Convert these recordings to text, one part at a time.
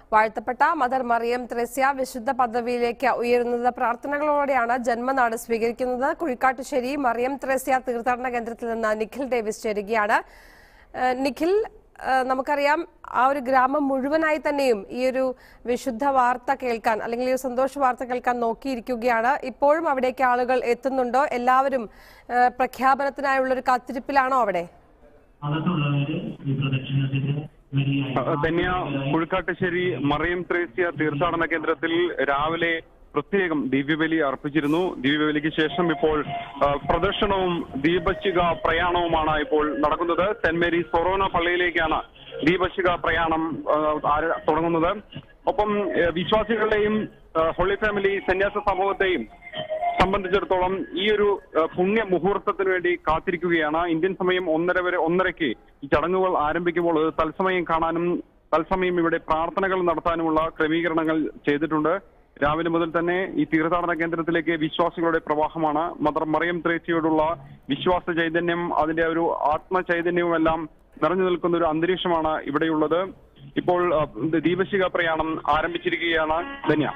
വാഴ്ത്തപ്പെട്ട മദർ മറിയം ത്രേസ്യ വിശുദ്ധ പദവിയിലേക്ക് ഉയരുന്നത് പ്രാർത്ഥനകളോടെയാണ് ജന്മനാട് സ്വീകരിക്കുന്നത് കുഴിക്കാട്ടുശ്ശേരി മറിയം ത്രേസ്യ തീർത്ഥാടന കേന്ദ്രത്തിൽ നിന്ന് നിഖിൽ ഡേവിസ് ചേരുകയാണ് ഏഹ് നിഖിൽ ഏഹ് നമുക്കറിയാം ആ ഒരു ഗ്രാമം മുഴുവനായി തന്നെയും ഈ ഒരു വിശുദ്ധ വാർത്ത കേൾക്കാൻ അല്ലെങ്കിൽ ഈ ഒരു സന്തോഷ വാർത്ത കേൾക്കാൻ നോക്കിയിരിക്കുകയാണ് ഇപ്പോഴും അവിടേക്ക് ആളുകൾ എത്തുന്നുണ്ടോ എല്ലാവരും ഏഹ് പ്രഖ്യാപനത്തിനായുള്ള ഒരു കാത്തിരിപ്പിലാണോ അവിടെ അകത്തുള്ളവര് ഈ പ്രദക്ഷിണത്തിന്റെ വരിയായി ധന്യ കുഴിക്കാട്ടുശ്ശേരി മറിയം ത്രേസ്യ തീർത്ഥാടന കേന്ദ്രത്തിൽ രാവിലെ പ്രത്യേകം ദിവ്യബലി അർപ്പിച്ചിരുന്നു ദിവ്യബലിക്ക് ശേഷം ഇപ്പോൾ ആ, പ്രദക്ഷിണവും ദീപശിക പ്രയാണവുമാണ് ഇപ്പോൾ നടക്കുന്നത് സെന്റ് മേരീസ് കൊറോന പള്ളിയിലേക്കാണ് ദീപശിക പ്രയാണം ആ, ആര- തുടങ്ങുന്നത് ഒപ്പം ഏ, വിശ്വാസികളുടെയും ആ, ഹോളി ഫാമിലി സന്യാസ സമൂഹത്തെയും സംബന്ധിച്ചിടത്തോളം ഈ ഒരു ആ, പുണ്യ മുഹൂർത്തത്തിന് വേണ്ടി കാത്തിരിക്കുകയാണ് ഇന്ത്യൻ സമയം ഒന്നര വരെ ഒന്നരയ്ക്ക് ഈ ചടങ്ങുകൾ ആരംഭിക്കുമ്പോൾ അത് തത്സമയം കാണാനും തത്സമയം ഇവിടെ പ്രാർത്ഥനകൾ നടത്താനുമുള്ള ക്രമീകരണങ്ങൾ ചെയ്തിട്ടുണ്ട് രാവിലെ മുതൽ തന്നെ ഈ തീർത്ഥാടന കേന്ദ്രത്തിലേക്ക് വിശ്വാസികളുടെ പ്രവാഹമാണ് മദർ മറിയം ത്രേസ്യയോടുള്ള വിശ്വാസ ചൈതന്യം അതിന്റെ ഒരു ആത്മചൈതന്യവും എല്ലാം നിറഞ്ഞു നിൽക്കുന്ന ഒരു അന്തരീക്ഷമാണ് ഇവിടെയുള്ളത് ഇപ്പോൾ ആ, ദീപശിക പ്രയാണം ആരംഭിച്ചിരിക്കുകയാണ് ധന്യ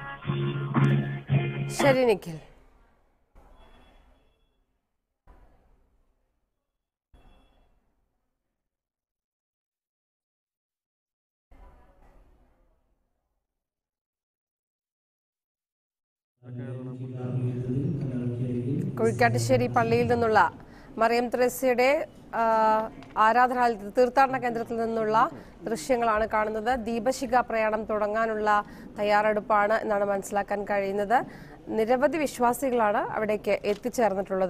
ശരി നിഖിൽ കുഴിക്കാട്ടുശ്ശേരി പള്ളിയിൽ നിന്നുള്ള മറിയം ത്രേസ്യയുടെ ആ, ആരാധനാലയത്തിൽ തീർത്ഥാടന കേന്ദ്രത്തിൽ നിന്നുള്ള ദൃശ്യങ്ങളാണ് കാണുന്നത് ദീപശിഖ പ്രയാണം തുടങ്ങാനുള്ള തയ്യാറെടുപ്പാണ് എന്നാണ് മനസ്സിലാക്കാൻ കഴിയുന്നത് നിരവധി വിശ്വാസികളാണ് അവിടേക്ക് എത്തിച്ചേർന്നിട്ടുള്ളത്